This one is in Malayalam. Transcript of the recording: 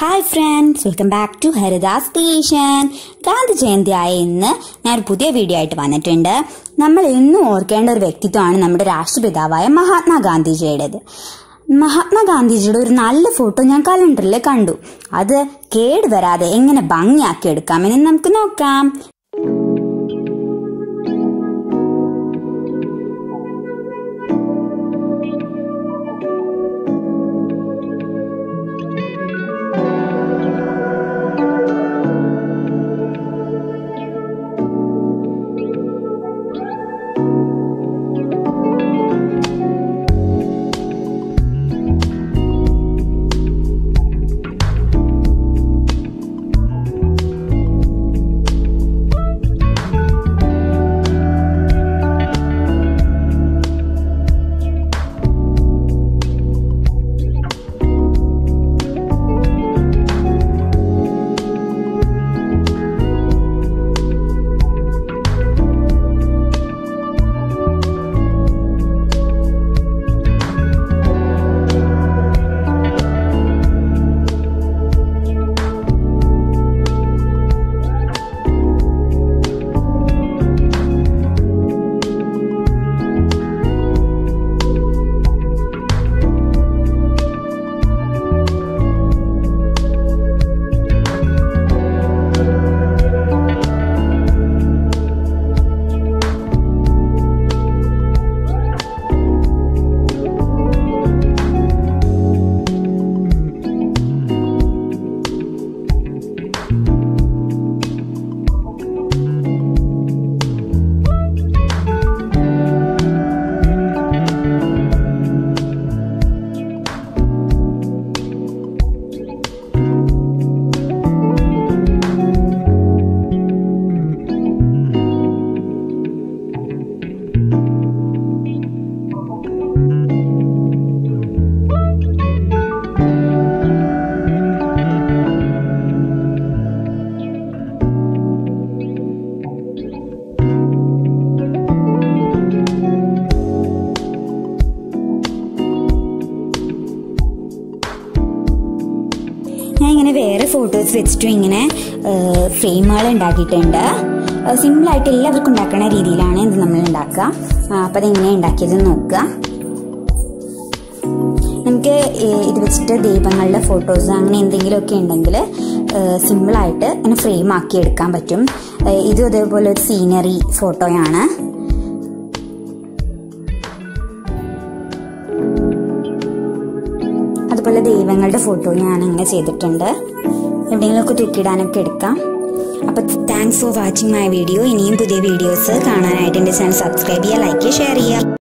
hi friends welcome back to Haridas creation Gandhi ജയന്തിയായ ഇന്ന് ഞാൻ ഒരു പുതിയ വീഡിയോ ആയിട്ട് വന്നിട്ടുണ്ട് നമ്മൾ എന്നും ഓർക്കേണ്ട ഒരു വ്യക്തിത്വമാണ് നമ്മുടെ രാഷ്ട്രപിതാവായ മഹാത്മാഗാന്ധിജിയുടേത് മഹാത്മാഗാന്ധിജിയുടെ ഒരു നല്ല ഫോട്ടോ ഞാൻ കലണ്ടറിൽ കണ്ടു അത് കേട് വരാതെ എങ്ങനെ ഭംഗിയാക്കി എടുക്കാമെന്ന് നമുക്ക് നോക്കാം ഞാൻ ഇങ്ങനെ വേറെ ഫോട്ടോസ് വെച്ചിട്ടും ഇങ്ങനെ ഫ്രെയിമുകൾ ഉണ്ടാക്കിയിട്ടുണ്ട് സിമ്പിളായിട്ട് എല്ലാവർക്കും ഉണ്ടാക്കുന്ന രീതിയിലാണ് ഇത് നമ്മൾ ഉണ്ടാക്കുക അപ്പം അതെങ്ങനെ ഉണ്ടാക്കിയത് നോക്കുക നമുക്ക് ഇത് വെച്ചിട്ട് ദീപങ്ങളുടെ ഫോട്ടോസ് അങ്ങനെ എന്തെങ്കിലുമൊക്കെ ഉണ്ടെങ്കിൽ സിമ്പിളായിട്ട് ഇങ്ങനെ ഫ്രെയിം ആക്കി എടുക്കാൻ പറ്റും ഇതും അതേപോലെ ഒരു സീനറി ഫോട്ടോയാണ് അതുപോലെ ദൈവങ്ങളുടെ ഫോട്ടോ ഞാൻ അങ്ങനെ ചെയ്തിട്ടുണ്ട് എവിടെയെങ്കിലുമൊക്കെ തൂക്കിയിടാനൊക്കെ എടുക്കാം അപ്പോൾ thanks for watching my video ഇനിയും പുതിയ വീഡിയോസ് കാണാനായിട്ട് എൻ്റെ ചാനൽ സബ്സ്ക്രൈബ് ചെയ്യുക ലൈക്ക് ചെയ്യുക ഷെയർ ചെയ്യുക